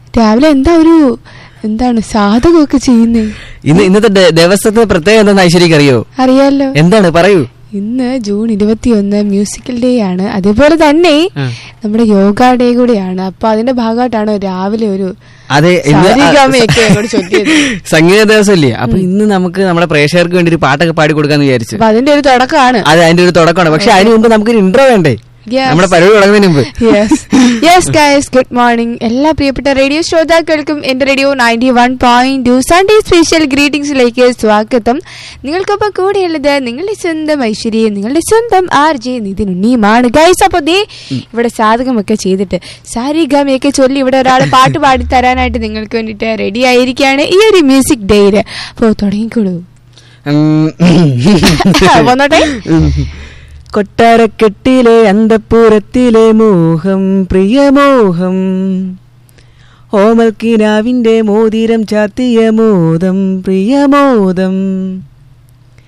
രാവിലെ എന്താ ഒരു എന്താണ് സാധകമൊക്കെ ചെയ്യുന്നേ ഇന്ന് ഇന്നത്തെ ദ- ദിവസത്തെ പ്രത്യേകത എന്താണെന്ന് ഐശ്വര്യക്ക് അറിയോ അറിയാലോ എന്താണ് പറയൂ ഇന്ന് ജൂൺ ഇരുപത്തിയൊന്ന് മ്യൂസിക്കൽ ഡേ ആണ് അതേപോലെ തന്നെ ആ. നമ്മുടെ യോഗ ഡേ കൂടിയാണ് അപ്പൊ അതിന്റെ ഭാഗമായിട്ടാണ് രാവിലെ ഒരു അതെ ഇന്ന് ആ- സാരിഗമയൊക്കെ അങ്ങോട്ട് ചൊല്ലിയത് സംഗീത ദിവസമല്ലേ അപ്പൊ ഇന്ന് നമുക്ക് നമ്മുടെ പ്രേക്ഷകർക്ക് വേണ്ടി ഒരു പാട്ടൊക്കെ പാടി കൊടുക്കാന്ന് വിചാരിച്ചു അപ്പൊ അതിന്റെ ഒരു തുടക്കമാണ് അത് അതിന്റെ ഒരു തുടക്കമാണ് പക്ഷെ അതിന് മുമ്പ് നമുക്കൊരു ഇൻട്രോ വേണ്ടേ Yes. നമ്മുടെ പരിപാടി തുടങ്ങുന്നതിന് മുമ്പ് yes yes guys good morning എല്ലാ പ്രിയപ്പെട്ട റേഡിയോ ശ്രോതാക്കൾക്കും എന്റെ radio ninety one point two Sunday special ഗ്രീറ്റിംഗ്സിലേക്ക് സ്വാഗതം നിങ്ങൾക്കൊപ്പം കൂടെയുള്ളത് നിങ്ങളുടെ സ്വന്തം ഐശ്വര്യ നിങ്ങളുടെ സ്വന്തം ആർ ജെ നിതിൻ ഉണ്ണിയുമാണ് ഗൈസ് അപ്പൊ ദേ ഇവിടെ സാധകമൊക്കെ ചെയ്തിട്ട് സാരി ഗമയൊക്കെ ചൊല്ലി ഇവിടെ ഒരാൾ പാട്ട് പാടി തരാനായിട്ട് നിങ്ങൾക്ക് വേണ്ടിയിട്ട് റെഡി ആയിരിക്കുകയാണ് ഈ ഒരു മ്യൂസിക് ഡേയില് അപ്പോ തുടങ്ങിക്കോളൂ വന്നോട്ടെ കൊട്ടാരക്കെട്ടിലെ അന്തപ്പുരത്തിലെ മോഹം പ്രിയമോഹം ഓമൽക്കിനാവിന്റെ മോതിരം ചാത്തിയ മോദം പ്രിയമോദം